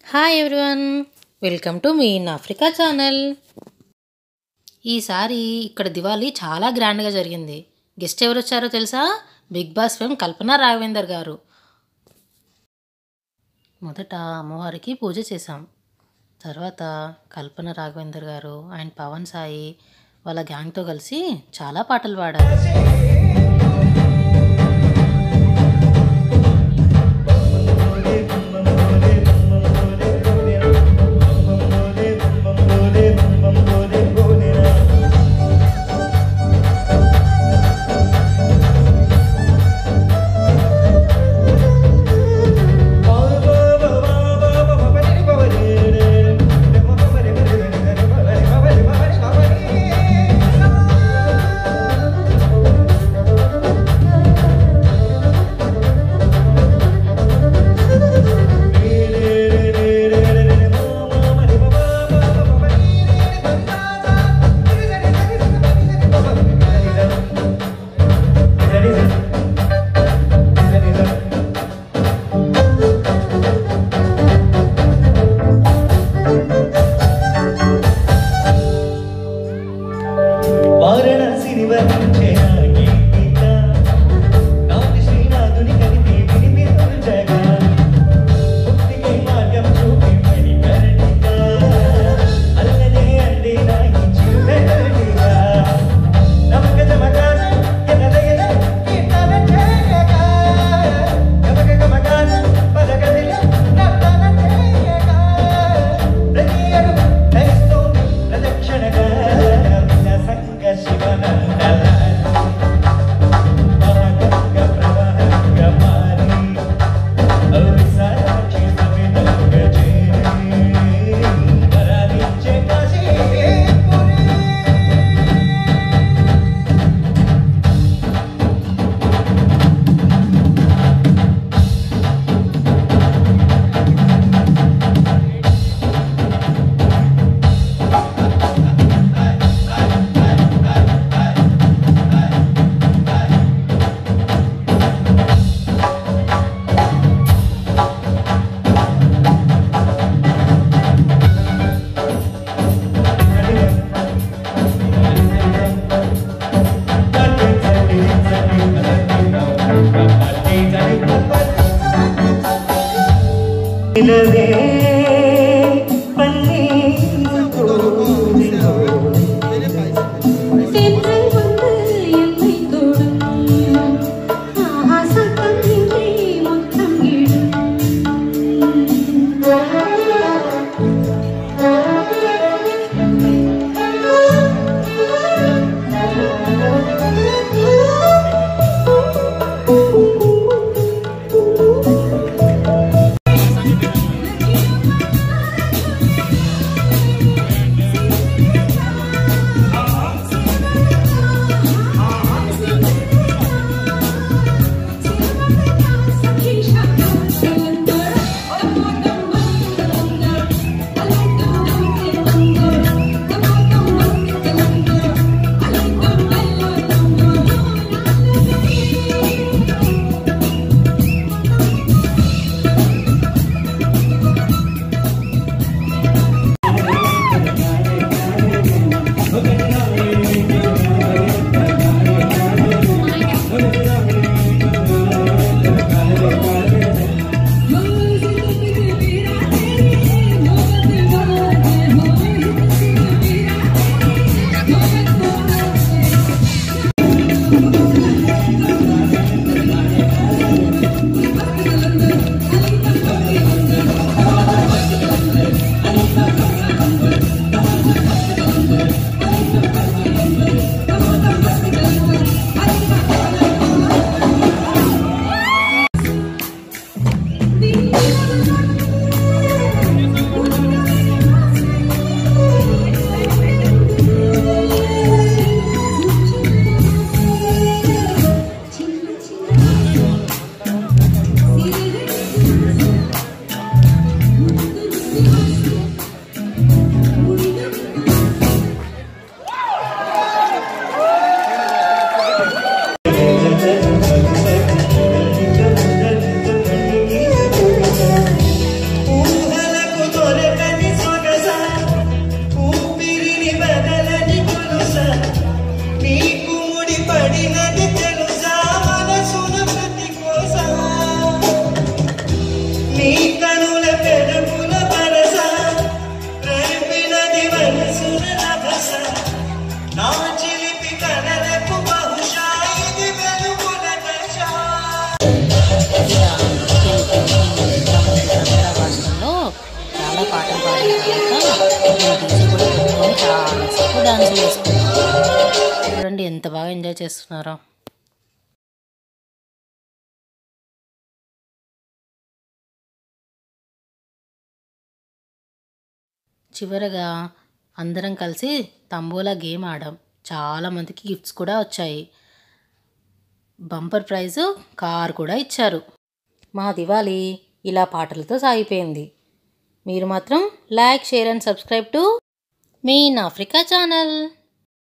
hi everyone welcome to me in Africa channel ఈసారి ఇక్కడ దివాళీ చాలా గ్రాండ్గా జరిగింది గెస్ట్ ఎవరు వచ్చారో తెలుసా Bigg Boss fame Kalpana Raghavender గారు మొదట అమ్మవారికి పూజ చేశాం తర్వాత కల్పన రాఘవేందర్ గారు అండ్ పవన్ సాయి వాళ్ళ గ్యాంగ్తో కలిసి చాలా పాటలు పాడారు వారణాసిని వర్ణించే నా గీతిక నాటి శ్రీనాథుని కలిపి వినిపించగా ముక్తికి మార్గం చూపి మరి కరణిక అల్లనే అందే నా ఈ చిరునవ్వుగా నమక జమకాన ఎనదగిన కీర్తన చేయగా గమక గమకాన పదగదిల నర్తన చేయగా ప్రతి అడుగు ధరిస్తోంది ప్రదక్షిణగా విలసంగ శివనందల మహగంగ ప్రవహంగ మారి అవిసాక్షి సమితంగ చేరి వరాలిచ్చే కాశీపురి నిలవే పన్నీరు కోరిలో தென்றல் வந்து என்னை தொடும் ஆஹா சத்தம் இன்றி முத்தம் இடும் వేసుకున్నాం చూడండి ఎంత బాగా ఎంజాయ్ చేస్తున్నారో చివరగా అందరం కలిసి తంబోలా గేమ్ ఆడాం చాలామందికి గిఫ్ట్స్ కూడా వచ్చాయి బంపర్ ప్రైజు కార్ కూడా ఇచ్చారు మా దివాళీ ఇలా పాటలతో సాగిపోయింది మీరు మాత్రం like share and subscribe to me Africa channel